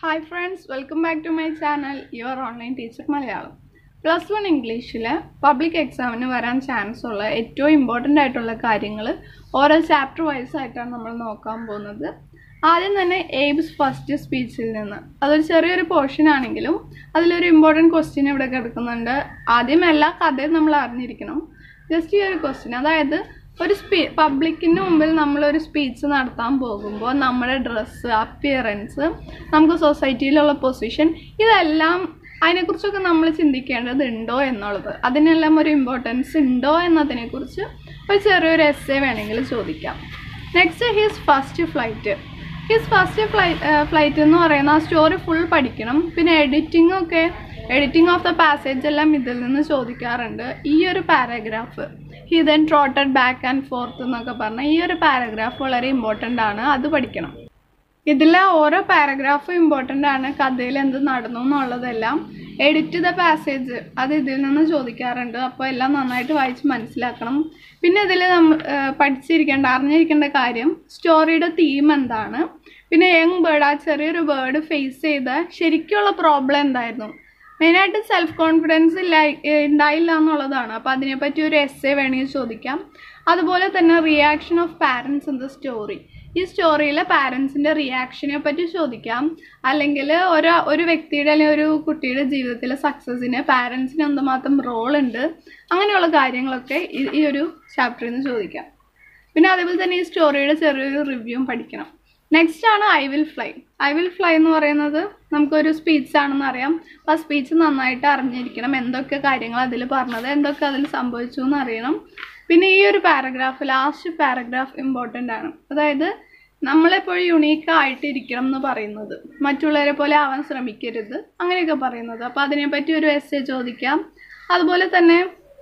hi friends welcome back to my channel your online teacher Malayalam plus one ഇംഗ്ലീഷിൽ public എക്സാമിന് വരാൻ chance ഉള്ള ഏറ്റവും ഇമ്പോർട്ടൻ്റ് ആയിട്ടുള്ള കാര്യങ്ങൾ ഓരോ ചാപ്റ്റർ വൈസ് ആയിട്ടാണ് നമ്മൾ നോക്കാൻ പോകുന്നത് ആദ്യം തന്നെ എയ്ബ്സ് ഫസ്റ്റ് സ്പീച്ചിൽ നിന്ന് അതൊരു ചെറിയൊരു പോർഷൻ ആണെങ്കിലും അതിലൊരു ഇമ്പോർട്ടൻറ്റ് ക്വസ്റ്റ്യൻ ഇവിടെ കിടക്കുന്നുണ്ട് ആദ്യം എല്ലാ കഥയും നമ്മൾ അറിഞ്ഞിരിക്കണം ജസ്റ്റ് ഈ ഒരു ക്വസ്റ്റ്യൻ അതായത് ഒരു സ്പീ പബ്ലിക്കിന് മുമ്പിൽ നമ്മളൊരു സ്പീച്ച് നടത്താൻ പോകുമ്പോൾ നമ്മുടെ ഡ്രസ്സ് അപ്പിയറൻസ് നമുക്ക് സൊസൈറ്റിയിലുള്ള പൊസിഷൻ ഇതെല്ലാം അതിനെക്കുറിച്ചൊക്കെ നമ്മൾ ചിന്തിക്കേണ്ടത് ഉണ്ടോ എന്നുള്ളത് അതിനെല്ലാം ഒരു ഇമ്പോർട്ടൻസ് ഉണ്ടോ എന്നതിനെക്കുറിച്ച് ഒരു ചെറിയൊരു എസ്സേ വേണമെങ്കിൽ ചോദിക്കാം next his first flight his first fly flight എന്ന് പറയുന്ന ആ സ്റ്റോറി ഫുൾ പഠിക്കണം പിന്നെ എഡിറ്റിംഗ് ഒക്കെ എഡിറ്റിംഗ് ഓഫ് ദ പാസേജ് എല്ലാം ഇതിൽ നിന്ന് ചോദിക്കാറുണ്ട് ഈ ഒരു paragraph he then trotted back and forth എന്നൊക്കെ പറഞ്ഞ ഈ ഒരു പാരഗ്രാഫ് വളരെ ഇമ്പോർട്ടൻ്റ് ആണ് അത് പഠിക്കണം ഇതിലെ ഓരോ പാരഗ്രാഫും ഇമ്പോർട്ടൻ്റ് ആണ് കഥയിൽ എന്ത് നടന്നു എന്നുള്ളതെല്ലാം എഡിറ്റ് ദ പാസേജ് അത് ഇതിൽ നിന്ന് ചോദിക്കാറുണ്ട് അപ്പോൾ എല്ലാം നന്നായിട്ട് വായിച്ച് മനസ്സിലാക്കണം പിന്നെ ഇതിൽ നമ്മൾ പഠിച്ചിരിക്കേണ്ട അറിഞ്ഞിരിക്കേണ്ട കാര്യം സ്റ്റോറിയുടെ തീം എന്താണ് പിന്നെ യങ് ബേർഡ് ആ ചെറിയൊരു ബേർഡ് ഫേസ് ചെയ്ത ശരിക്കുള്ള പ്രോബ്ലം എന്തായിരുന്നു മെയിനായിട്ട് സെൽഫ് കോൺഫിഡൻസ് ഇല്ല ഉണ്ടായില്ല എന്നുള്ളതാണ് അപ്പോൾ അതിനെപ്പറ്റി ഒരു എസ്സേ വേണമെങ്കിൽ ചോദിക്കാം അതുപോലെ തന്നെ reaction of parents in the story ഈ സ്റ്റോറിയിലെ പാരൻസിൻ്റെ റിയാക്ഷനെ പറ്റി ചോദിക്കാം അല്ലെങ്കിൽ ഒരു ഒരു വ്യക്തിയുടെ അല്ലെങ്കിൽ ഒരു കുട്ടിയുടെ ജീവിതത്തിലെ സക്സസ്സിന് പാരൻസിന് എന്തുമാത്രം റോൾ ഉണ്ട് അങ്ങനെയുള്ള കാര്യങ്ങളൊക്കെ ഈ ഈ ഒരു ചാപ്റ്ററിൽ നിന്ന് ചോദിക്കാം പിന്നെ അതേപോലെ തന്നെ ഈ സ്റ്റോറിയുടെ ചെറിയൊരു റിവ്യൂവും പഠിക്കണം നെക്സ്റ്റ് ആണ് I will fly I will fly എന്ന് പറയുന്നത് നമുക്കൊരു സ്പീച്ച് ആണെന്ന് അറിയാം അപ്പോൾ ആ സ്പീച്ച് നന്നായിട്ട് അറിഞ്ഞിരിക്കണം എന്തൊക്കെ കാര്യങ്ങൾ അതിൽ പറഞ്ഞത് എന്തൊക്കെ അതിൽ സംഭവിച്ചു എന്ന് അറിയണം പിന്നെ ഈ ഒരു പാരഗ്രാഫ് ലാസ്റ്റ് പാരഗ്രാഫ് ഇമ്പോർട്ടൻ്റ് ആണ് അതായത് നമ്മളെപ്പോഴും യുണീക്ക് ആയിട്ടിരിക്കണം എന്ന് പറയുന്നത് മറ്റുള്ളവരെ പോലെ ആവാൻ ശ്രമിക്കരുത് അങ്ങനെയൊക്കെ പറയുന്നത് അപ്പോൾ അതിനെപ്പറ്റി ഒരു എസ്സേ ചോദിക്കാം അതുപോലെ തന്നെ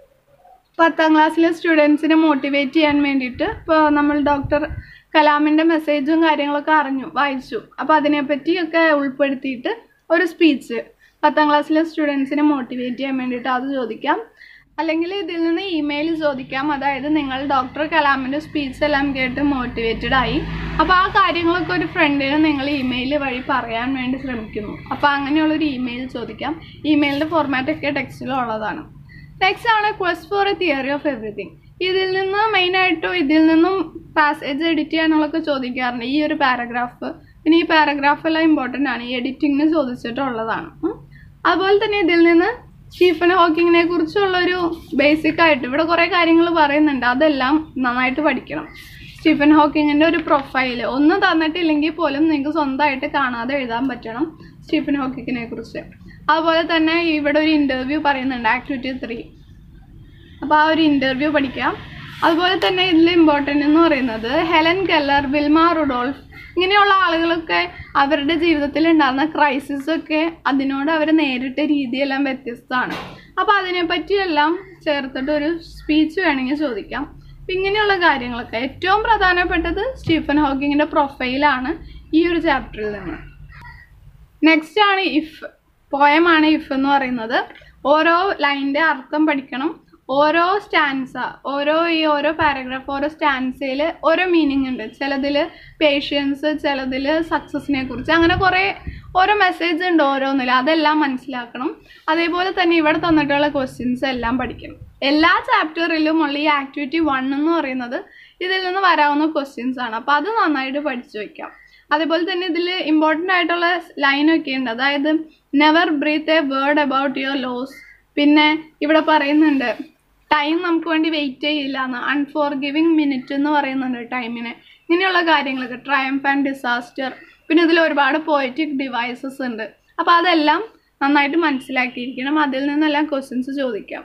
പത്താം ക്ലാസ്സിലെ സ്റ്റുഡൻസിനെ മോട്ടിവേറ്റ് ചെയ്യാൻ വേണ്ടിയിട്ട് ഇപ്പോൾ നമ്മൾ ഡോക്ടർ കലാമിൻ്റെ മെസ്സേജും കാര്യങ്ങളൊക്കെ അറിഞ്ഞു വായിച്ചു അപ്പോൾ അതിനെപ്പറ്റിയൊക്കെ ഉൾപ്പെടുത്തിയിട്ട് ഒരു സ്പീച്ച് പത്താം ക്ലാസ്സിലെ സ്റ്റുഡൻസിനെ മോട്ടിവേറ്റ് ചെയ്യാൻ വേണ്ടിയിട്ട് അത് ചോദിക്കാം അല്ലെങ്കിൽ ഇതിൽ നിന്ന് ഇമെയിൽ ചോദിക്കാം അതായത് നിങ്ങൾ ഡോക്ടർ കലാമിൻ്റെ സ്പീച്ച് എല്ലാം കേട്ട് മോട്ടിവേറ്റഡ് ആയി അപ്പോൾ ആ കാര്യങ്ങളൊക്കെ ഒരു ഫ്രണ്ടിന് നിങ്ങൾ ഇമെയിൽ വഴി പറയാൻ വേണ്ടി ശ്രമിക്കുന്നു അപ്പോൾ അങ്ങനെയുള്ളൊരു ഇമെയിൽ ചോദിക്കാം ഇമെയിലിൻ്റെ ഫോർമാറ്റൊക്കെ ടെക്സ്റ്റിലുള്ളതാണ് നെക്സ്റ്റ് ആണ് quest for a theory of everything ഇതിൽ നിന്ന് മെയിനായിട്ടും ഇതിൽ നിന്നും പാസേജ് എഡിറ്റ് ചെയ്യാനുള്ളതൊക്കെ ചോദിക്കാറുണ്ട് ഈ ഒരു പാരഗ്രാഫ് പിന്നെ ഈ പാരഗ്രാഫ് എല്ലാം ഇമ്പോർട്ടൻ്റ് ആണ് ഈ എഡിറ്റിങ്ങിന് ചോദിച്ചിട്ടുള്ളതാണ് അതുപോലെ തന്നെ ഇതിൽ നിന്ന് സ്റ്റീഫൻ ഹോക്കിങ്ങിനെ കുറിച്ചുള്ളൊരു ബേസിക് ആയിട്ട് ഇവിടെ കുറേ കാര്യങ്ങൾ പറയുന്നുണ്ട് അതെല്ലാം നന്നായിട്ട് പഠിക്കണം സ്റ്റീഫൻ ഹോക്കിങ്ങിൻ്റെ ഒരു പ്രൊഫൈൽ ഒന്നും തന്നിട്ടില്ലെങ്കിൽ പോലും നിങ്ങൾക്ക് സ്വന്തമായിട്ട് കാണാതെ എഴുതാൻ പറ്റണം സ്റ്റീഫൻ ഹോക്കിങ്ങിനെ കുറിച്ച് അതുപോലെ തന്നെ ഇവിടെ ഒരു ഇൻ്റർവ്യൂ പറയുന്നുണ്ട് ആക്ടിവിറ്റി ത്രീ അപ്പോൾ ആ ഒരു ഇൻ്റർവ്യൂ പഠിക്കാം അതുപോലെ തന്നെ ഇതിൽ ഇമ്പോർട്ടൻ്റ് എന്ന് പറയുന്നത് ഹെലൻ കെല്ലർ വിൽമ റുഡോൾഫ് ഇങ്ങനെയുള്ള ആളുകളൊക്കെ അവരുടെ ജീവിതത്തിൽ ഉണ്ടാകുന്ന ക്രൈസിസ് ഒക്കെ അതിനോട് അവർ നേരിട്ട രീതിയെല്ലാം വ്യത്യസ്തമാണ് അപ്പോൾ അതിനെപ്പറ്റിയെല്ലാം ചേർത്തിട്ട് ഒരു സ്പീച്ച് വേണമെങ്കിൽ ചോദിക്കാം അപ്പം ഇങ്ങനെയുള്ള കാര്യങ്ങളൊക്കെ ഏറ്റവും പ്രധാനപ്പെട്ടത് സ്റ്റീഫൻ ഹോക്കിങ്ങിൻ്റെ പ്രൊഫൈലാണ് ഈ ഒരു ചാപ്റ്ററിൽ നിന്ന് നെക്സ്റ്റ് ആണ് ഇഫ് പോയമാണ് ഇഫ് എന്ന് പറയുന്നത് ഓരോ ലൈനിൻ്റെ അർത്ഥം പഠിക്കണം ഓരോ സ്റ്റാൻസ ഓരോ ഈ ഓരോ പാരഗ്രാഫ് ഓരോ സ്റ്റാൻസയിൽ ഓരോ മീനിങ് ഉണ്ട് ചിലതിൽ പേഷ്യൻസ് ചിലതിൽ സക്സസിനെ കുറിച്ച് അങ്ങനെ കുറേ ഓരോ മെസ്സേജ് ഉണ്ട് ഓരോന്നിൽ അതെല്ലാം മനസ്സിലാക്കണം അതേപോലെ തന്നെ ഇവിടെ തന്നിട്ടുള്ള ക്വസ്റ്റ്യൻസ് എല്ലാം പഠിക്കണം എല്ലാ ചാപ്റ്ററിലും ഉള്ള ഈ ആക്ടിവിറ്റി വൺ എന്ന് പറയുന്നത് ഇതിൽ നിന്ന് വരാവുന്ന ക്വസ്റ്റ്യൻസ് ആണ് അപ്പോൾ അത് നന്നായിട്ട് പഠിച്ചു വയ്ക്കാം അതേപോലെ തന്നെ ഇതിൽ ഇമ്പോർട്ടൻ്റ് ആയിട്ടുള്ള ലൈനൊക്കെ ഉണ്ട് അതായത് never breathe a word about your loss പിന്നെ ഇവിടെ പറയുന്നുണ്ട് ടൈം നമുക്ക് വേണ്ടി വെയിറ്റ് ചെയ്യില്ല എന്ന് അൺഫോർഗിവിങ് മിനിറ്റ് എന്ന് പറയുന്നുണ്ട് ടൈമിനെ ഇങ്ങനെയുള്ള കാര്യങ്ങളൊക്കെ ട്രയംഫ് ആൻഡ് ഡിസാസ്റ്റർ പിന്നെ ഇതിൽ ഒരുപാട് പോയറ്റിക് ഡിവൈസസ് ഉണ്ട് അപ്പോൾ അതെല്ലാം നന്നായിട്ട് മനസ്സിലാക്കിയിരിക്കണം അതിൽ നിന്നെല്ലാം ക്വസ്റ്റ്യൻസ് ചോദിക്കാം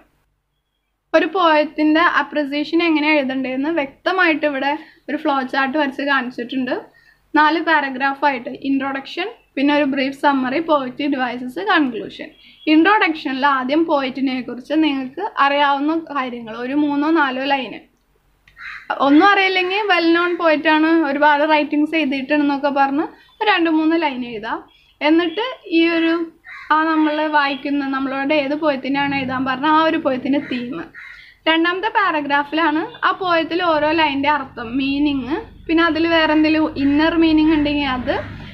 ഒരു പോയത്തിൻ്റെ അപ്രിസിയേഷൻ എങ്ങനെ എഴുതണ്ടേന്ന് വ്യക്തമായിട്ട് ഇവിടെ ഒരു ഫ്ലോ ചാർട്ട് വരച്ച് കാണിച്ചിട്ടുണ്ട് നാല് പാരഗ്രാഫായിട്ട് ഇൻട്രൊഡക്ഷൻ പിന്നെ ഒരു brief summary poet devices conclusion ഇൻട്രൊഡക്ഷനിൽ ആദ്യം പോയിറ്റിനെ കുറിച്ച് നിങ്ങൾക്ക് അറിയാവുന്ന കാര്യങ്ങൾ ഒരു മൂന്നോ നാലോ ലൈന് ഒന്നും അറിയില്ലെങ്കിൽ വെൽ നോൺ പോയിട്ടാണ് ഒരുപാട് റൈറ്റിങ്സ് എഴുതിയിട്ടുണ്ടെന്നൊക്കെ പറഞ്ഞ് ഒരു രണ്ട് മൂന്ന് ലൈൻ എഴുതാം എന്നിട്ട് ഈ ഒരു ആ നമ്മൾ വായിക്കുന്ന നമ്മളോട് ഏത് പോയത്തിനാണ് എഴുതാൻ പറഞ്ഞ ആ ഒരു പോയത്തിൻ്റെ തീം രണ്ടാമത്തെ പാരഗ്രാഫിലാണ് ആ പോയത്തിൽ ഓരോ ലൈൻ്റെ അർത്ഥം മീനിങ് പിന്നെ അതിൽ വേറെ എന്തെങ്കിലും ഇന്നർ മീനിങ് ഉണ്ടെങ്കിൽ അത്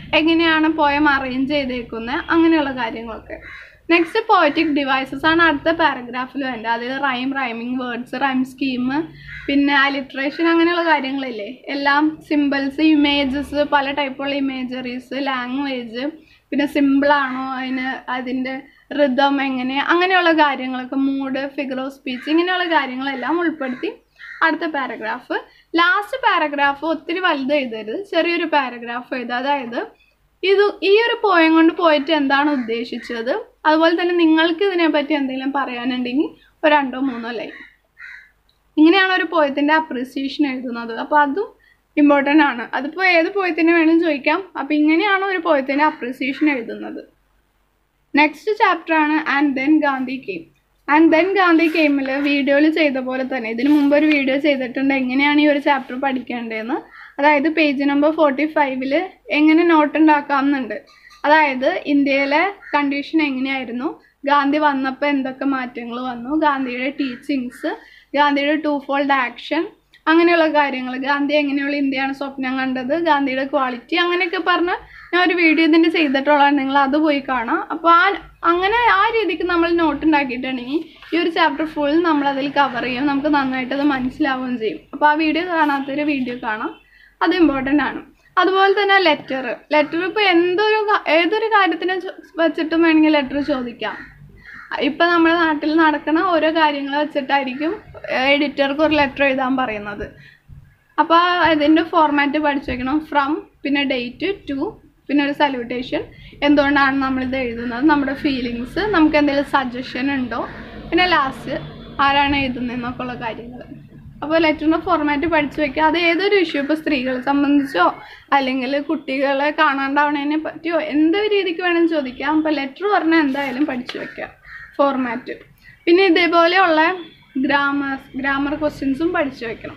എങ്ങനെയാണ് പോയം അറേഞ്ച് ചെയ്തേക്കുന്നത് അങ്ങനെയുള്ള കാര്യങ്ങളൊക്കെ നെക്സ്റ്റ് പോയറ്റിക് ഡിവൈസസ് ആണ് അടുത്ത പാരഗ്രാഫിൽ വേണ്ടത് അതിൽ rhyme rhyming words rhyme scheme പിന്നെ അലിട്രേഷൻ അങ്ങനെയുള്ള കാര്യങ്ങളില്ലേ എല്ലാം സിമ്പിൾസ് ഇമേജസ് പല ടൈപ്പുള്ള ഇമേജറീസ് ലാംഗ്വേജ് പിന്നെ സിമ്പിളാണോ അതിന് അതിൻ്റെ ഋതം എങ്ങനെ അങ്ങനെയുള്ള കാര്യങ്ങളൊക്കെ മൂഡ് ഫിഗർ ഓഫ് സ്പീച്ച് ഇങ്ങനെയുള്ള കാര്യങ്ങളെല്ലാം ഉൾപ്പെടുത്തി അടുത്ത പാരഗ്രാഫ് ലാസ്റ്റ് പാരഗ്രാഫ് ഒത്തിരി വലുത് എഴുതരുത് ചെറിയൊരു പാരഗ്രാഫ് എഴുതുക അതായത് ഇത് ഈ ഒരു പോയം കൊണ്ട് പോയിട്ട് എന്താണ് ഉദ്ദേശിച്ചത് അതുപോലെ തന്നെ നിങ്ങൾക്ക് ഇതിനെപ്പറ്റി എന്തെങ്കിലും പറയാനുണ്ടെങ്കിൽ ഒരു രണ്ടോ മൂന്നോ ലൈൻ ഇങ്ങനെയാണ് ഒരു പോയത്തിൻ്റെ അപ്രിസിയേഷൻ എഴുതുന്നത് അപ്പോൾ അതും ഇമ്പോർട്ടൻ്റ് ആണ് അതിപ്പോൾ ഏത് പോയത്തിന് വേണമെങ്കിലും ചോദിക്കാം അപ്പോൾ ഇങ്ങനെയാണ് ഒരു പോയത്തിൻ്റെ അപ്രിസിയേഷൻ എഴുതുന്നത് നെക്സ്റ്റ് ചാപ്റ്റർ ആണ് and then Gandhi came and then Gandhi കെയിമിൽ വീഡിയോയിൽ ചെയ്ത പോലെ തന്നെ ഇതിന് മുമ്പ് ഒരു വീഡിയോ ചെയ്തിട്ടുണ്ട് എങ്ങനെയാണ് ഈ ഒരു ചാപ്റ്റർ പഠിക്കേണ്ടതെന്ന് അതായത് പേജ് നമ്പർ ഫോർട്ടി ഫൈവിൽ എങ്ങനെ നോട്ട് ഉണ്ടാക്കാമെന്നുണ്ട് അതായത് ഇന്ത്യയിലെ കണ്ടീഷൻ എങ്ങനെയായിരുന്നു ഗാന്ധി വന്നപ്പോൾ എന്തൊക്കെ മാറ്റങ്ങൾ വന്നു ഗാന്ധിയുടെ ടീച്ചിങ്സ് ഗാന്ധിയുടെ ടു ഫോൾഡ് ആക്ഷൻ അങ്ങനെയുള്ള കാര്യങ്ങൾ ഗാന്ധി എങ്ങനെയുള്ള ഇന്ത്യയാണ് സ്വപ്നം കണ്ടത് ഗാന്ധിയുടെ ക്വാളിറ്റി അങ്ങനെയൊക്കെ പറഞ്ഞ് ഞാൻ ഒരു വീഡിയോ ഇതിൻ്റെ ചെയ്തിട്ടുള്ളതാണ് നിങ്ങൾ അത് പോയി കാണാം അപ്പോൾ ആ അങ്ങനെ ആ രീതിക്ക് നമ്മൾ നോട്ട് ഉണ്ടാക്കിയിട്ടുണ്ടെങ്കിൽ ഈ ഒരു ചാപ്റ്റർ ഫുൾ നമ്മൾ അതിൽ കവർ ചെയ്യും നമുക്ക് നന്നായിട്ട് അത് മനസ്സിലാവുകയും ചെയ്യും അപ്പോൾ ആ വീഡിയോ കാണാത്തൊരു വീഡിയോ കാണാം അത് ഇമ്പോർട്ടൻ്റ് ആണ് അതുപോലെ തന്നെ ലെറ്റർ ലെറ്റർ ഇപ്പോൾ എന്തൊരു കാ- ഏതൊരു കാര്യത്തിനെ ചോ- വെച്ചിട്ടും വേണമെങ്കിൽ ലെറ്റർ ചോദിക്കാം ഇപ്പം നമ്മുടെ നാട്ടിൽ നടക്കുന്ന ഓരോ കാര്യങ്ങൾ വെച്ചിട്ടായിരിക്കും എഡിറ്റർക്ക് ഒരു ലെറ്റർ എഴുതാൻ പറയുന്നത് അപ്പോൾ ഇതിൻ്റെ ഫോർമാറ്റ് പഠിച്ചു വെക്കണം ഫ്രം പിന്നെ ഡേറ്റ് ടു പിന്നെ ഒരു സല്യൂട്ടേഷൻ എന്തുകൊണ്ടാണ് നമ്മളിത് എഴുതുന്നത് നമ്മുടെ ഫീലിങ്സ് നമുക്ക് എന്തെങ്കിലും സജഷൻ ഉണ്ടോ പിന്നെ ലാസ്റ്റ് ആരാണ് എഴുതുന്നതെന്നൊക്കെ ഉള്ള കാര്യങ്ങൾ അപ്പോൾ ലെറ്ററിൻ്റെ ഫോർമാറ്റ് പഠിച്ചു വെക്കുക അത് ഏതൊരു ഇഷ്യൂ ഇപ്പോൾ സ്ത്രീകളെ സംബന്ധിച്ചോ അല്ലെങ്കിൽ കുട്ടികളെ കാണാണ്ടാവണതിനെ പറ്റിയോ എന്ത് രീതിക്ക് വേണമെങ്കിൽ ചോദിക്കാം അപ്പോൾ ലെറ്റർ പറഞ്ഞാൽ എന്തായാലും പഠിച്ചു വെക്കുക ഫോർമാറ്റ് പിന്നെ ഇതേപോലെയുള്ള ഗ്രാമർ ഗ്രാമർ ക്വസ്റ്റ്യൻസും പഠിച്ചു വെക്കണം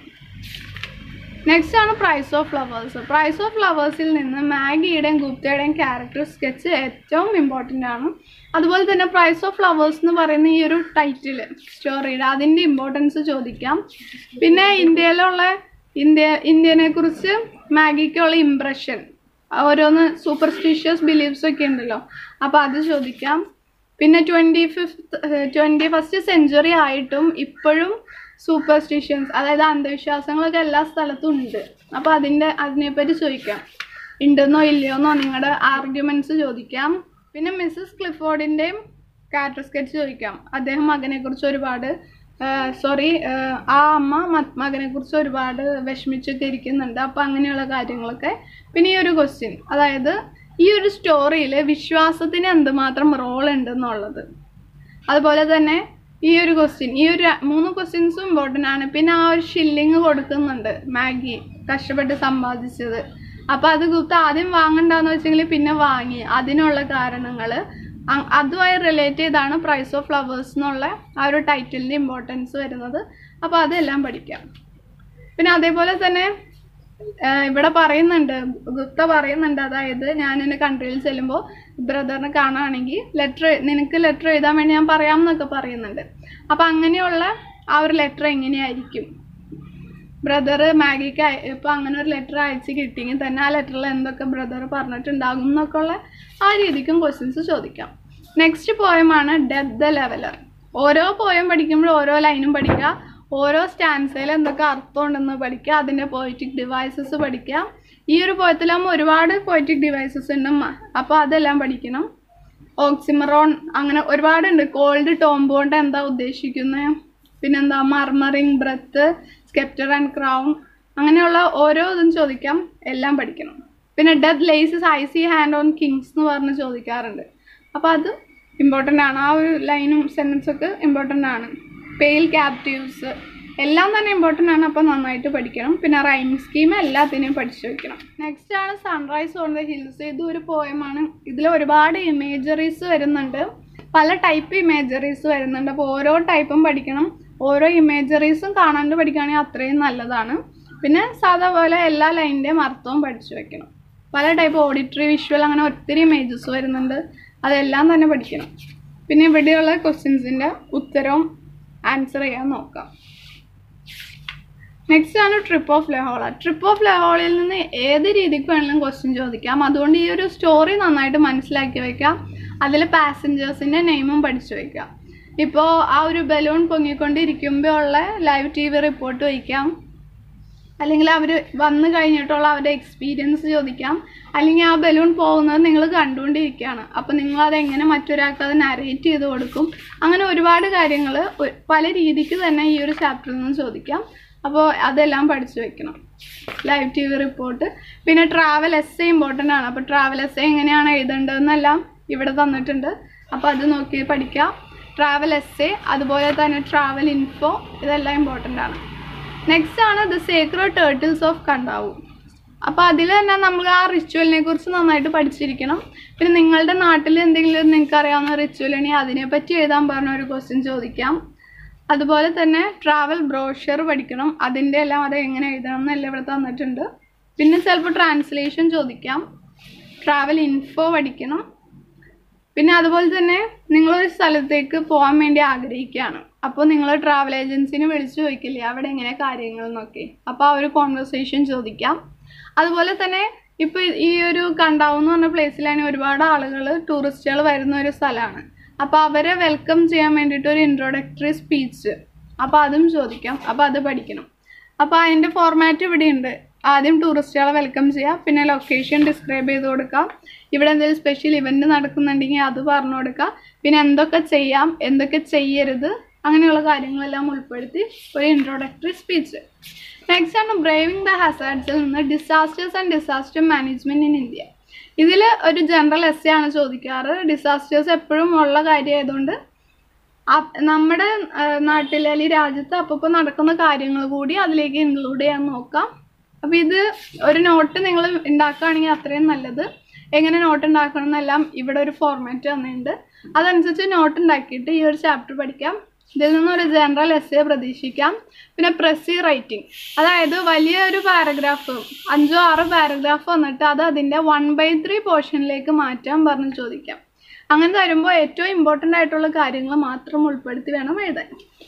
നെക്സ്റ്റ് ആണ് price of flowers price of ഫ്ലവേഴ്സിൽ നിന്ന് മാഗിയുടെയും ഗുപ്തയുടെയും ക്യാരക്ടർ സ്കെച്ച് ഏറ്റവും ഇമ്പോർട്ടൻ്റ് ആണ് അതുപോലെ തന്നെ പ്രൈസ് ഓഫ് ഫ്ലവേഴ്സ് എന്ന് പറയുന്ന ഈ ഒരു ടൈറ്റിൽ സ്റ്റോറിയുടെ അതിൻ്റെ ഇമ്പോർട്ടൻസ് ചോദിക്കാം പിന്നെ ഇന്ത്യയിലുള്ള ഇന്ത്യ ഇന്ത്യനെ കുറിച്ച് മാഗിക്കുള്ള ഇമ്പ്രഷൻ ഓരോന്ന് സൂപ്പർസ്റ്റിഷ്യസ് ബിലീഫ്സ് ഒക്കെ ഉണ്ടല്ലോ അപ്പോൾ അത് ചോദിക്കാം പിന്നെ twenty fifth twenty first century ആയിട്ടും ഇപ്പോഴും സൂപ്പർസ്റ്റിഷ്യൻസ് അതായത് അന്ധവിശ്വാസങ്ങളൊക്കെ എല്ലാ സ്ഥലത്തും ഉണ്ട് അപ്പോൾ അതിൻ്റെ അതിനെപ്പറ്റി ചോദിക്കാം ഉണ്ടെന്നോ ഇല്ലയോന്നോ നിങ്ങളുടെ ആർഗ്യുമെൻറ്റ്സ് ചോദിക്കാം പിന്നെ മിസ്സസ് ക്ലിഫോർഡിൻ്റെയും ക്യാരക്ടർ സ്കെച്ച് ചോദിക്കാം അദ്ദേഹം മകനെക്കുറിച്ച് ഒരുപാട് സോറി ആ അമ്മ മ- മകനെക്കുറിച്ച് ഒരുപാട് വിഷമിച്ചൊക്കെ ഇരിക്കുന്നുണ്ട് അപ്പോൾ അങ്ങനെയുള്ള കാര്യങ്ങളൊക്കെ പിന്നെ ഈ ഒരു ക്വസ്റ്റ്യൻ അതായത് ഈ ഒരു സ്റ്റോറിയിൽ വിശ്വാസത്തിന് എന്തുമാത്രം റോൾ ഉണ്ടെന്നുള്ളത് അതുപോലെ തന്നെ ഈ ഒരു ക്വസ്റ്റ്യൻ ഈ ഒരു ര- മൂന്ന് ക്വസ്റ്റ്യൻസും ഇമ്പോർട്ടൻ്റ് ആണ് പിന്നെ ആ ഒരു ഷില്ലിങ് കൊടുക്കുന്നുണ്ട് മാഗി കഷ്ടപ്പെട്ട് സമ്പാദിച്ചത് അപ്പോൾ അത് ഗുപ്ത ആദ്യം വാങ്ങണ്ടെന്ന് വെച്ചെങ്കിൽ പിന്നെ വാങ്ങി അതിനുള്ള കാരണങ്ങൾ അതുമായി റിലേറ്റ് ചെയ്താണ് പ്രൈസ് ഓഫ് ഫ്ലവേഴ്സ് എന്നുള്ള ആ ഒരു ടൈറ്റിലിൻ്റെ ഇമ്പോർട്ടൻസ് വരുന്നത് അപ്പോൾ അതെല്ലാം പഠിക്കാം പിന്നെ അതേപോലെ തന്നെ ആഹ് ഇവിടെ പറയുന്നുണ്ട് ഗുപ്ത പറയുന്നുണ്ട് അതായത് ഞാൻ എൻ്റെ കൺട്രിയിൽ ചെല്ലുമ്പോൾ ബ്രദറിനെ കാണുകയാണെങ്കിൽ ലെറ്റർ നിനക്ക് ലെറ്റർ എഴുതാൻ വേണ്ടി ഞാൻ പറയാം എന്നൊക്കെ പറയുന്നുണ്ട് അപ്പം അങ്ങനെയുള്ള ആ ഒരു ലെറ്റർ എങ്ങനെയായിരിക്കും ബ്രദർ മാഗിക്ക് ഇപ്പം അങ്ങനെ ഒരു ലെറ്റർ അയച്ച് കിട്ടിയെങ്കിൽ തന്നെ ആ ലെറ്ററിൽ എന്തൊക്കെ ബ്രദർ പറഞ്ഞിട്ടുണ്ടാകും എന്നൊക്കെ ഉള്ള ആ രീതിക്കും ക്വസ്റ്റ്യൻസ് ചോദിക്കാം നെക്സ്റ്റ് പോയമാണ് ഡെപ് ദ ലെവലർ ഓരോ പോയം പഠിക്കുമ്പോൾ ഓരോ ലൈനും പഠിക്കുക ഓരോ സ്റ്റാൻസയിൽ എന്തൊക്കെ അർത്ഥമുണ്ടെന്ന് പഠിക്കുക അതിൻ്റെ പോയറ്റിക് ഡിവൈസസ് പഠിക്കുക ഈ ഒരു പോയത്തിലാകുമ്പോൾ ഒരുപാട് പോയറ്റിക് ഡിവൈസസ് ഉണ്ട് മ- അപ്പോൾ അതെല്ലാം പഠിക്കണം ഓക്സിമറോൺ അങ്ങനെ ഒരുപാടുണ്ട് കോൾഡ് ടോംബ് കൊണ്ട് എന്താ ഉദ്ദേശിക്കുന്നത് പിന്നെന്താ murmuring breath sceptre and crown അങ്ങനെയുള്ള ഓരോ ഇതും ചോദിക്കാം എല്ലാം പഠിക്കണം പിന്നെ death lays his icy hand on kings എന്ന് പറഞ്ഞ് ചോദിക്കാറുണ്ട് അപ്പോൾ അത് ഇമ്പോർട്ടൻ്റ് ആണ് ആ ഒരു ലൈനും സെൻറ്റൻസൊക്കെ ഇമ്പോർട്ടൻ്റ് ആണ് പെയിൽ ക്യാപ്റ്റീവ്സ് എല്ലാം തന്നെ ഇമ്പോർട്ടൻ്റ് ആണ് അപ്പോൾ നന്നായിട്ട് പഠിക്കണം പിന്നെ റൈം സ്കീം എല്ലാത്തിനെയും പഠിച്ചു വെക്കണം നെക്സ്റ്റ് ആണ് സൺറൈസ് ഓൺ ദ ഹിൽസ് ഇത് ഒരു പോയമാണ് ഇതിൽ ഒരുപാട് ഇമേജറീസ് വരുന്നുണ്ട് പല ടൈപ്പ് ഇമേജറീസ് വരുന്നുണ്ട് അപ്പോൾ ഓരോ ടൈപ്പും പഠിക്കണം ഓരോ ഇമേജറീസും കാണാണ്ട് പഠിക്കുകയാണെങ്കിൽ അത്രയും നല്ലതാണ് പിന്നെ സാധാ പോലെ എല്ലാ ലൈനിൻ്റെയും അർത്ഥവും പഠിച്ചു വെക്കണം പല ടൈപ്പ് ഓഡിറ്ററി വിഷ്വൽ അങ്ങനെ ഒത്തിരി ഇമേജസ് വരുന്നുണ്ട് അതെല്ലാം തന്നെ പഠിക്കണം പിന്നെ ഇവിടെയുള്ള ക്വസ്റ്റ്യൻസിൻ്റെ ഉത്തരവും ആൻസർ ചെയ്യാൻ നോക്കാം നെക്സ്റ്റ് ആണ് trip of Lahaul trip of ലഹോളയിൽ നിന്ന് ഏത് രീതിക്ക് വേണമെങ്കിലും ക്വസ്റ്റ്യൻ ചോദിക്കാം അതുകൊണ്ട് ഈ ഒരു സ്റ്റോറി നന്നായിട്ട് മനസ്സിലാക്കി വെക്കാം അതിൽ പാസഞ്ചേഴ്സിൻ്റെ നെയിമും പഠിച്ചു വെക്കാം ഇപ്പോൾ ആ ഒരു ബലൂൺ പൊങ്ങിക്കൊണ്ടിരിക്കുമ്പോൾ ഉള്ള ലൈവ് ടി വി റിപ്പോർട്ട് വയ്ക്കാം അല്ലെങ്കിൽ അവർ വന്നു കഴിഞ്ഞിട്ടുള്ള അവരുടെ എക്സ്പീരിയൻസ് ചോദിക്കാം അല്ലെങ്കിൽ ആ ബലൂൺ പോകുന്നത് നിങ്ങൾ കണ്ടുകൊണ്ടിരിക്കുകയാണ് അപ്പോൾ നിങ്ങൾ അതെങ്ങനെ മറ്റൊരാൾക്ക് അത് നരേറ്റ് ചെയ്ത് കൊടുക്കും അങ്ങനെ ഒരുപാട് കാര്യങ്ങൾ പല രീതിക്ക് തന്നെ ഈ ഒരു ചാപ്റ്ററിൽ നിന്ന് ചോദിക്കാം അപ്പോൾ അതെല്ലാം പഠിച്ചു വെക്കണം ലൈവ് ടി വി റിപ്പോർട്ട് പിന്നെ ട്രാവൽ എസ് എ ഇമ്പോർട്ടൻ്റ് ആണ് അപ്പോൾ ട്രാവൽ എസ് എ എങ്ങനെയാണ് എഴുതേണ്ടതെന്നെല്ലാം ഇവിടെ തന്നിട്ടുണ്ട് അപ്പോൾ അത് നോക്കി പഠിക്കാം ട്രാവൽ എസ് എ അതുപോലെ തന്നെ ട്രാവൽ ഇൻഫോ ഇതെല്ലാം ഇമ്പോർട്ടൻ്റ് ആണ് നെക്സ്റ്റ് ആണ് the sacred turtles of Kadavu അപ്പോൾ അതിൽ തന്നെ നമ്മൾ ആ റിച്വലിനെ കുറിച്ച് നന്നായിട്ട് പഠിച്ചിരിക്കണം പിന്നെ നിങ്ങളുടെ നാട്ടിൽ എന്തെങ്കിലും നിങ്ങൾക്ക് അറിയാവുന്ന റിച്വൽ ഉണ്ടെങ്കിൽ അതിനെപ്പറ്റി എഴുതാൻ പറഞ്ഞ ഒരു ക്വസ്റ്റ്യൻ ചോദിക്കാം അതുപോലെ തന്നെ ട്രാവൽ ബ്രോഷർ പഠിക്കണം അതിൻ്റെ എല്ലാം അത് എങ്ങനെ എഴുതണം എന്നെല്ലാം ഇവിടെ തന്നിട്ടുണ്ട് പിന്നെ ചിലപ്പോൾ ട്രാൻസ്ലേഷൻ ചോദിക്കാം ട്രാവൽ ഇൻഫോ പഠിക്കണം പിന്നെ അതുപോലെ തന്നെ നിങ്ങളൊരു സ്ഥലത്തേക്ക് പോകാൻ വേണ്ടി ആഗ്രഹിക്കുകയാണ് അപ്പോൾ നിങ്ങൾ ട്രാവൽ ഏജൻസിനെ വിളിച്ചു ചോദിക്കില്ലേ അവിടെ എങ്ങനെ കാര്യങ്ങൾ എന്നൊക്കെ അപ്പോൾ ആ ഒരു കോൺവെർസേഷൻ ചോദിക്കാം അതുപോലെ തന്നെ ഇപ്പോൾ ഈ ഒരു കണ്ടാവ് എന്ന് പറഞ്ഞ പ്ലേസിലാണ് ഒരുപാട് ആളുകൾ ടൂറിസ്റ്റുകൾ വരുന്ന ഒരു സ്ഥലമാണ് അപ്പോൾ അവരെ വെൽക്കം ചെയ്യാൻ വേണ്ടിയിട്ട് ഒരു ഇൻട്രോഡക്ടറി സ്പീച്ച് അപ്പോൾ അതും ചോദിക്കാം അപ്പോൾ അത് പഠിക്കണം അപ്പോൾ അതിൻ്റെ ഫോർമാറ്റ് ഇവിടെ ഉണ്ട് ആദ്യം ടൂറിസ്റ്റുകളെ വെൽക്കം ചെയ്യാം പിന്നെ ലൊക്കേഷൻ ഡിസ്ക്രൈബ് ചെയ്ത് കൊടുക്കാം ഇവിടെ എന്തെങ്കിലും സ്പെഷ്യൽ ഇവൻറ്റ് നടക്കുന്നുണ്ടെങ്കിൽ അത് പറഞ്ഞു കൊടുക്കാം പിന്നെ എന്തൊക്കെ ചെയ്യാം എന്തൊക്കെ ചെയ്യരുത് അങ്ങനെയുള്ള കാര്യങ്ങളെല്ലാം ഉൾപ്പെടുത്തി ഒരു ഇൻട്രോഡക്ടറി സ്പീച്ച് നെക്സ്റ്റ് ആണ് ബ്രേവിംഗ് ദ ഹസാർഡ്സിൽ നിന്ന് disasters and disaster management in India ഇതിൽ ഒരു ജനറൽ എസ് ആണ് ചോദിക്കാറ് ഡിസാസ്റ്റേഴ്സ് എപ്പോഴും ഉള്ള കാര്യമായതുകൊണ്ട് അപ്- നമ്മുടെ നാട്ടിൽ അല്ലെങ്കിൽ രാജ്യത്ത് അപ്പോൾ നടക്കുന്ന കാര്യങ്ങൾ കൂടി അതിലേക്ക് ഇൻക്ലൂഡ് ചെയ്യാൻ നോക്കാം അപ്പോൾ ഇത് ഒരു നോട്ട് നിങ്ങൾ ഉണ്ടാക്കുകയാണെങ്കിൽ അത്രയും നല്ലത് എങ്ങനെ നോട്ട് ഉണ്ടാക്കണം എന്നെല്ലാം ഇവിടെ ഒരു ഫോർമാറ്റ് തന്നിട്ടുണ്ട് അതനുസരിച്ച് നോട്ട് ഉണ്ടാക്കിയിട്ട് ഈ ഒരു ചാപ്റ്റർ പഠിക്കാം ഇതിൽ നിന്ന് ഒരു ജനറൽ എസ് പ്രതീക്ഷിക്കാം പിന്നെ പ്രസി റൈറ്റിംഗ് അതായത് വലിയൊരു പാരഗ്രാഫ് അഞ്ചോ ആറോ പാരഗ്രാഫ് വന്നിട്ട് അത് അതിൻ്റെ വൺ ബൈ ത്രീ പോർഷനിലേക്ക് മാറ്റാൻ പറഞ്ഞ് ചോദിക്കാം അങ്ങനെ തരുമ്പോൾ ഏറ്റവും ഇമ്പോർട്ടൻ്റ് ആയിട്ടുള്ള കാര്യങ്ങൾ മാത്രം ഉൾപ്പെടുത്തി വേണം എഴുതാൻ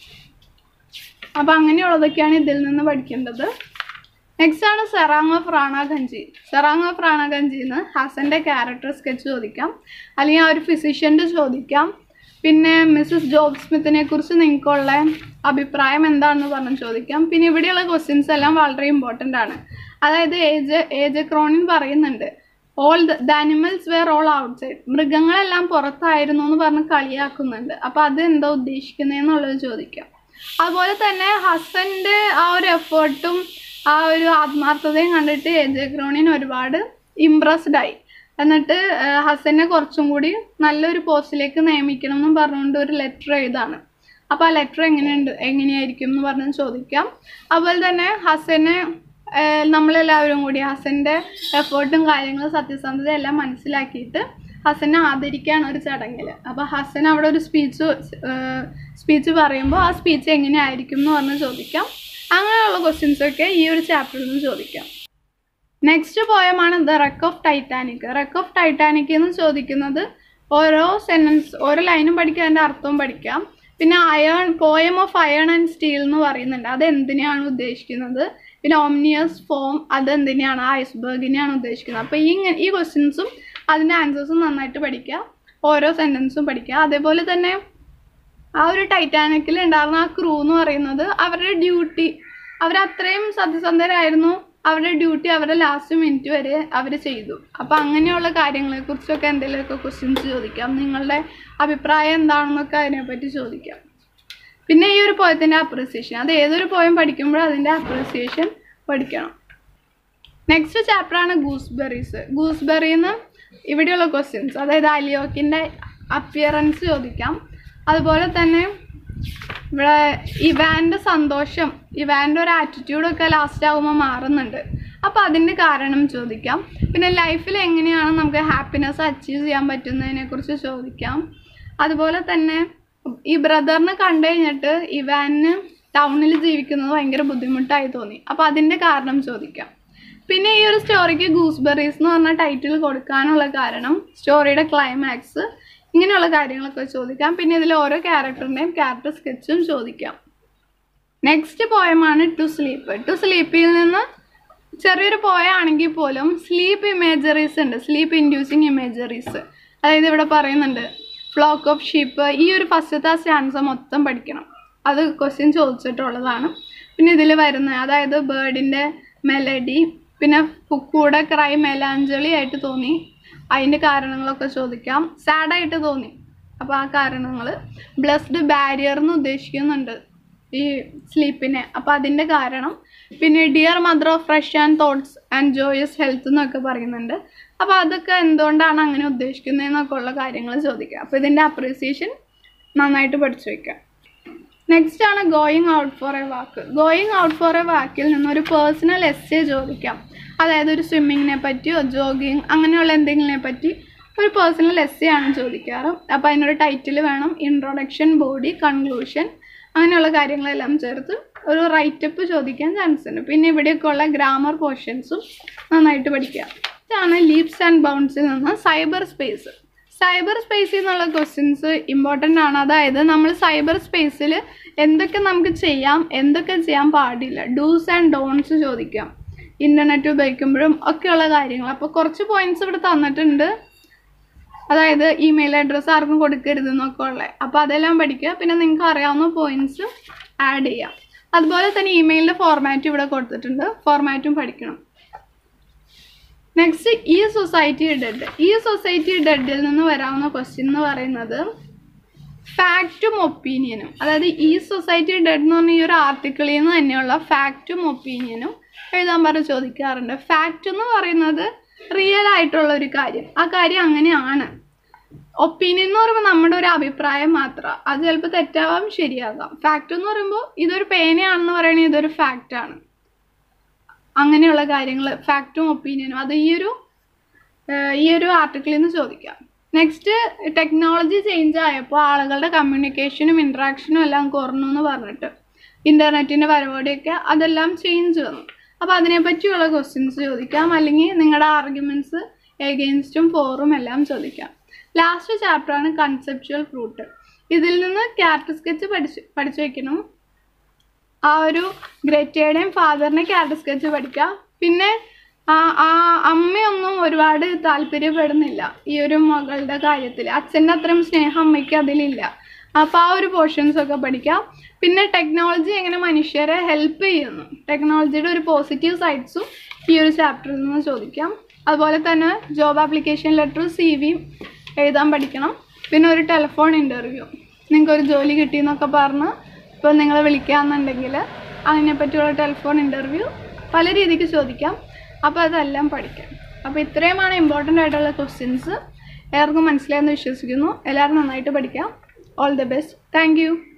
അപ്പോൾ അങ്ങനെയുള്ളതൊക്കെയാണ് ഇതിൽ നിന്ന് പഠിക്കേണ്ടത് നെക്സ്റ്റ് ആണ് serang of Ranaganj serang of റാണ ഗഞ്ചിന്ന് ഹസൻ്റെ ക്യാരക്ടർ സ്കെച്ച് ചോദിക്കാം അല്ലെങ്കിൽ ആ ഒരു ഫിസിഷ്യൻ്റെ ചോദിക്കാം പിന്നെ മിസ്സസ് ജോബ് സ്മിത്തിനെ കുറിച്ച് നിങ്ങൾക്കുള്ള അഭിപ്രായം എന്താണെന്ന് പറഞ്ഞ് ചോദിക്കാം പിന്നെ ഇവിടെയുള്ള ക്വസ്റ്റ്യൻസ് എല്ലാം വളരെ ഇമ്പോർട്ടൻ്റ് ആണ് അതായത് ഏജ് ഏജ് ക്രോണിൻ പറയുന്നുണ്ട് all the animals were all outside മൃഗങ്ങളെല്ലാം പുറത്തായിരുന്നു എന്ന് പറഞ്ഞ് കളിയാക്കുന്നുണ്ട് അപ്പോൾ അത് എന്താ ഉദ്ദേശിക്കുന്നതെന്നുള്ളത് ചോദിക്കാം അതുപോലെ തന്നെ ഹസൻ്റെ ആ ഒരു എഫേർട്ടും ആ ഒരു ആത്മാർത്ഥതയും കണ്ടിട്ട് എജെ ക്രോണിൻ ഒരുപാട് ഇമ്പ്രസ്ഡ് ആയി എന്നിട്ട് ആ, ഹസനെ കുറച്ചും കൂടി നല്ലൊരു പോസ്റ്റിലേക്ക് നിയമിക്കണം എന്നും പറഞ്ഞുകൊണ്ട് ഒരു ലെറ്റർ എഴുതാണ് അപ്പോൾ ആ ലെറ്റർ എങ്ങനെയുണ്ട് എങ്ങനെയായിരിക്കും എന്ന് പറഞ്ഞ് ചോദിക്കാം അതുപോലെ തന്നെ ഹസനെ ഏഹ് നമ്മളെല്ലാവരും കൂടി ഹസൻ്റെ എഫേർട്ടും കാര്യങ്ങളും സത്യസന്ധതയും എല്ലാം മനസ്സിലാക്കിയിട്ട് ഹസനെ ആദരിക്കുകയാണ് ഒരു ചടങ്ങിൽ അപ്പോൾ ഹസൻ അവിടെ ഒരു സ്പീച്ച് സ്പീച്ച് പറയുമ്പോൾ ആ സ്പീച്ച് എങ്ങനെയായിരിക്കും എന്ന് പറഞ്ഞ് ചോദിക്കാം അങ്ങനെയുള്ള ക്വസ്റ്റ്യൻസ് ഒക്കെ ഈ ഒരു ചാപ്റ്ററിൽ നിന്ന് ചോദിക്കാം നെക്സ്റ്റ് പോയമാണ് the wreck of Titanic wreck of Titanic എന്ന് ചോദിക്കുന്നത് ഓരോ സെൻറ്റൻസ് ഓരോ ലൈനും പഠിക്കാം അതിൻ്റെ അർത്ഥവും പഠിക്കാം പിന്നെ iron poem of iron and steel എന്ന് പറയുന്നുണ്ട് അത് എന്തിനെയാണ് ഉദ്ദേശിക്കുന്നത് പിന്നെ ഒമ്നിയസ് ഫോം അത് എന്തിനെയാണ് ഐസ്ബർഗിനെയാണ് ഉദ്ദേശിക്കുന്നത് അപ്പോൾ ഈ ഇങ്ങ- ഈ ക്വസ്റ്റ്യൻസും അതിൻ്റെ ആൻസേഴ്സും നന്നായിട്ട് പഠിക്കുക ഓരോ സെൻറ്റൻസും പഠിക്കുക അതേപോലെ തന്നെ ആ ഒരു ടൈറ്റാനിക്കിൽ ഉണ്ടായിരുന്ന ആ ക്രൂ എന്ന് പറയുന്നത് അവരുടെ ഡ്യൂട്ടി അവരത്രയും സത്യസന്ധരായിരുന്നു അവരുടെ ഡ്യൂട്ടി അവരുടെ ലാസ്റ്റ് മിനിറ്റ് വരെ അവർ ചെയ്തു അപ്പോൾ അങ്ങനെയുള്ള കാര്യങ്ങളെക്കുറിച്ചൊക്കെ എന്തെങ്കിലുമൊക്കെ ക്വസ്റ്റ്യൻസ് ചോദിക്കാം നിങ്ങളുടെ അഭിപ്രായം എന്താണെന്നൊക്കെ അതിനെപ്പറ്റി ചോദിക്കാം പിന്നെ ഈ ഒരു പോയത്തിൻ്റെ അപ്രിസിയേഷൻ അത് ഏതൊരു പോയം പഠിക്കുമ്പോഴും അതിൻ്റെ അപ്രിസിയേഷൻ പഠിക്കണം നെക്സ്റ്റ് ചാപ്റ്ററാണ് ഗൂസ്ബെറീസ് ഗൂസ്ബെറിന്ന് ഇവിടെയുള്ള ക്വസ്റ്റ്യൻസ് അതായത് അലിയോക്കിൻ്റെ അപ്പിയറൻസ് ചോദിക്കാം അതുപോലെ തന്നെ ഇവിടെ ഇവാൻ്റെ സന്തോഷം ഇവാൻ്റെ ഒരു ആറ്റിറ്റ്യൂഡൊക്കെ ലാസ്റ്റ് ആകുമ്പോൾ മാറുന്നുണ്ട് അപ്പോൾ അതിൻ്റെ കാരണം ചോദിക്കാം പിന്നെ ലൈഫിൽ എങ്ങനെയാണ് നമുക്ക് ഹാപ്പിനെസ് അച്ചീവ് ചെയ്യാൻ പറ്റുന്നതിനെക്കുറിച്ച് ചോദിക്കാം അതുപോലെ തന്നെ ഈ ബ്രദറിനെ കണ്ടു കഴിഞ്ഞിട്ട് ഇവാന് ടൗണിൽ ജീവിക്കുന്നത് ഭയങ്കര ബുദ്ധിമുട്ടായി തോന്നി അപ്പോൾ അതിൻ്റെ കാരണം ചോദിക്കാം പിന്നെ ഈ ഒരു സ്റ്റോറിക്ക് ഗൂസ്ബെറീസ് എന്ന് പറഞ്ഞ ടൈറ്റിൽ കൊടുക്കാനുള്ള കാരണം സ്റ്റോറിയുടെ ക്ലൈമാക്സ് ഇങ്ങനെയുള്ള കാര്യങ്ങളൊക്കെ ചോദിക്കാം പിന്നെ ഇതിൽ ഓരോ ക്യാരക്ടറിൻ്റെയും ക്യാരക്ടർ സ്കെച്ചും ചോദിക്കാം നെക്സ്റ്റ് പോയമാണ് ടു സ്ലീപ്പ് ടു സ്ലീപ്പിൽ നിന്ന് ചെറിയൊരു പോയ ആണെങ്കിൽ പോലും സ്ലീപ്പ് ഇമേജറീസ് ഉണ്ട് സ്ലീപ്പ് ഇൻഡ്യൂസിങ് ഇമേജറീസ് അതായത് ഇവിടെ പറയുന്നുണ്ട് ഫ്ലോക്ക് ഓഫ് ഷീപ്പ് ഈ ഒരു ഫസ്റ്റത്തെ സ്റ്റാൻസ് മൊത്തം പഠിക്കണം അത് ക്വസ്റ്റ്യൻ ചോദിച്ചിട്ടുള്ളതാണ് പിന്നെ ഇതിൽ വരുന്ന അതായത് ബേർഡിൻ്റെ മെലഡി പിന്നെ ഫുക്കൂടെ ക്രൈ മെലാഞ്ചളി ആയിട്ട് തോന്നി അതിൻ്റെ കാരണങ്ങളൊക്കെ ചോദിക്കാം സാഡായിട്ട് തോന്നി അപ്പോൾ ആ കാരണങ്ങൾ ബ്ലസ്ഡ് ബാരിയർ എന്ന് ഉദ്ദേശിക്കുന്നുണ്ട് ഈ സ്ലീപ്പിനെ അപ്പോൾ അതിൻ്റെ കാരണം പിന്നെ dear mother of fresh and thoughts and joyous health എന്നൊക്കെ പറയുന്നുണ്ട് അപ്പോൾ അതൊക്കെ എന്തുകൊണ്ടാണ് അങ്ങനെ ഉദ്ദേശിക്കുന്നതെന്നൊക്കെ ഉള്ള കാര്യങ്ങൾ ചോദിക്കുക അപ്പോൾ ഇതിൻ്റെ അപ്രീസിയേഷൻ നന്നായിട്ട് പഠിച്ചു വയ്ക്കുക നെക്സ്റ്റ് ആണ് going out for a walk going out for a വാക്കിൽ നിന്ന് ഒരു പേഴ്സണൽ എസ്സേ ചോദിക്കാം അതായത് ഒരു സ്വിമ്മിങ്ങിനെ പറ്റിയോ ജോഗിങ് അങ്ങനെയുള്ള എന്തെങ്കിലിനെ പറ്റി ഒരു പേഴ്സണൽ എസ്സേ ആണ് ചോദിക്കാറ് അപ്പോൾ അതിനൊരു ടൈറ്റിൽ വേണം ഇൻട്രൊഡക്ഷൻ ബോഡി കൺക്ലൂഷൻ അങ്ങനെയുള്ള കാര്യങ്ങളെല്ലാം ചേർത്ത് ഒരു റൈറ്റപ്പ് ചോദിക്കാൻ ചാൻസ് ഉണ്ട് പിന്നെ ഇവിടെയൊക്കെ ഉള്ള ഗ്രാമർ പോർഷൻസും നന്നായിട്ട് പഠിക്കുക ഇതാണ് ലീപ്സ് ആൻഡ് ബൗൺസിൽ നിന്ന് സൈബർ സ്പേസ് സൈബർ സ്പേസിൽ നിന്നുള്ള ക്വസ്റ്റ്യൻസ് ഇമ്പോർട്ടൻ്റ് ആണ് അതായത് നമ്മൾ സൈബർ സ്പേസിൽ എന്തൊക്കെ നമുക്ക് ചെയ്യാം എന്തൊക്കെ ചെയ്യാൻ പാടില്ല ഡൂസ് ആൻഡ് ഡോൺസ് ചോദിക്കാം ഇൻ്റർനെറ്റ് ഉപയോഗിക്കുമ്പോഴും ഒക്കെയുള്ള കാര്യങ്ങൾ അപ്പോൾ കുറച്ച് പോയിന്റ്സ് ഇവിടെ തന്നിട്ടുണ്ട് അതായത് ഇമെയിൽ അഡ്രസ്സ് ആർക്കും കൊടുക്കരുത് എന്നൊക്കെ ഉള്ളത് അപ്പോൾ അതെല്ലാം പഠിക്കുക പിന്നെ നിങ്ങൾക്ക് അറിയാവുന്ന പോയിന്റ്സ് ആഡ് ചെയ്യാം അതുപോലെ തന്നെ ഇമെയിലിൻ്റെ ഫോർമാറ്റ് ഇവിടെ കൊടുത്തിട്ടുണ്ട് ഫോർമാറ്റും പഠിക്കണം നെക്സ്റ്റ് ഈ സൊസൈറ്റി ഡെഡ് ഈ സൊസൈറ്റി ഡെഡിൽ നിന്ന് വരാവുന്ന ക്വസ്റ്റ്യൻ എന്ന് പറയുന്നത് ഫാക്റ്റും ഒപ്പീനിയനും അതായത് ഈ സൊസൈറ്റി ഡെഡ് എന്ന് പറഞ്ഞ ഈ ഒരു ആർട്ടിക്കിളിൽ നിന്ന് തന്നെയുള്ള ഫാക്റ്റും ഒപ്പീനിയനും എഴുതാൻ പറഞ്ഞ് ചോദിക്കാറുണ്ട് ഫാക്റ്റ് എന്ന് പറയുന്നത് റിയൽ ആയിട്ടുള്ള ഒരു കാര്യം ആ കാര്യം അങ്ങനെയാണ് ഒപ്പീനിയൻ എന്ന് പറയുമ്പോൾ നമ്മുടെ ഒരു അഭിപ്രായം മാത്രം അത് ചിലപ്പോൾ തെറ്റാവാം ശരിയാകാം ഫാക്റ്റ് എന്ന് പറയുമ്പോൾ ഇതൊരു പേനയാണെന്ന് പറയുന്നത് ഇതൊരു ഫാക്റ്റാണ് അങ്ങനെയുള്ള കാര്യങ്ങൾ ഫാക്റ്റും ഒപ്പീനിയനും അത് ഈ ഒരു ഏഹ് ഈ ഒരു ആർട്ടിക്കിളിൽ നിന്ന് ചോദിക്കാം നെക്സ്റ്റ് ടെക്നോളജി ചേഞ്ച് ആയപ്പോൾ ആളുകളുടെ കമ്മ്യൂണിക്കേഷനും ഇൻട്രാക്ഷനും എല്ലാം കുറഞ്ഞു എന്ന് പറഞ്ഞിട്ട് ഇൻ്റർനെറ്റിൻ്റെ വരവോടെയൊക്കെ അതെല്ലാം ചേഞ്ച് വന്നു അപ്പോൾ അതിനെപ്പറ്റിയുള്ള ക്വസ്റ്റ്യൻസ് ചോദിക്കാം അല്ലെങ്കിൽ നിങ്ങളുടെ ആർഗ്യുമെൻറ്റ്സ് എഗെയിൻസ്റ്റും ഫോറും എല്ലാം ചോദിക്കാം ലാസ്റ്റ് ചാപ്റ്ററാണ് കൺസെപ്ച്വൽ ഫ്രൂട്ട് ഇതിൽ നിന്ന് ക്യാരക്ടർ സ്കെച്ച് പഠിച്ച് പഠിച്ചു വെക്കണം ആ ഒരു ഗ്രേറ്റയുടെയും ഫാദറിനെ ക്യാരക്ടർ സ്കെച്ച് പഠിക്കാം പിന്നെ ആ ആ അമ്മയൊന്നും ഒരുപാട് താല്പര്യപ്പെടുന്നില്ല ഈ ഒരു മകളുടെ കാര്യത്തിൽ അച്ഛൻ്റെ അത്രയും സ്നേഹം അമ്മയ്ക്ക് അതിലില്ല അപ്പോൾ ആ ഒരു പോർഷൻസ് ഒക്കെ പഠിക്കാം പിന്നെ ടെക്നോളജി എങ്ങനെ മനുഷ്യരെ ഹെൽപ്പ് ചെയ്യുന്നു ടെക്നോളജിയുടെ ഒരു പോസിറ്റീവ് സൈഡ്സും ഈ ഒരു ചാപ്റ്ററിൽ നിന്ന് ചോദിക്കാം അതുപോലെ തന്നെ ജോബ് ആപ്ലിക്കേഷൻ ലെറ്റർ സി വിയും എഴുതാൻ പഠിക്കണം പിന്നെ ഒരു ടെലിഫോൺ ഇൻ്റർവ്യൂ നിങ്ങൾക്കൊരു ജോലി കിട്ടിയെന്നൊക്കെ പറഞ്ഞ് ഇപ്പോൾ നിങ്ങളെ വിളിക്കാമെന്നുണ്ടെങ്കിൽ അതിനെപ്പറ്റിയുള്ള ടെലിഫോൺ ഇൻ്റർവ്യൂ പല രീതിക്ക് ചോദിക്കാം അപ്പോൾ അതെല്ലാം പഠിക്കാം അപ്പോൾ ഇത്രയുമാണ് ഇമ്പോർട്ടൻ്റ് ആയിട്ടുള്ള ക്വസ്റ്റ്യൻസ് എല്ലാവർക്കും മനസ്സിലായെന്ന് വിശ്വസിക്കുന്നു എല്ലാവരും നന്നായിട്ട് പഠിക്കാം all the best thank U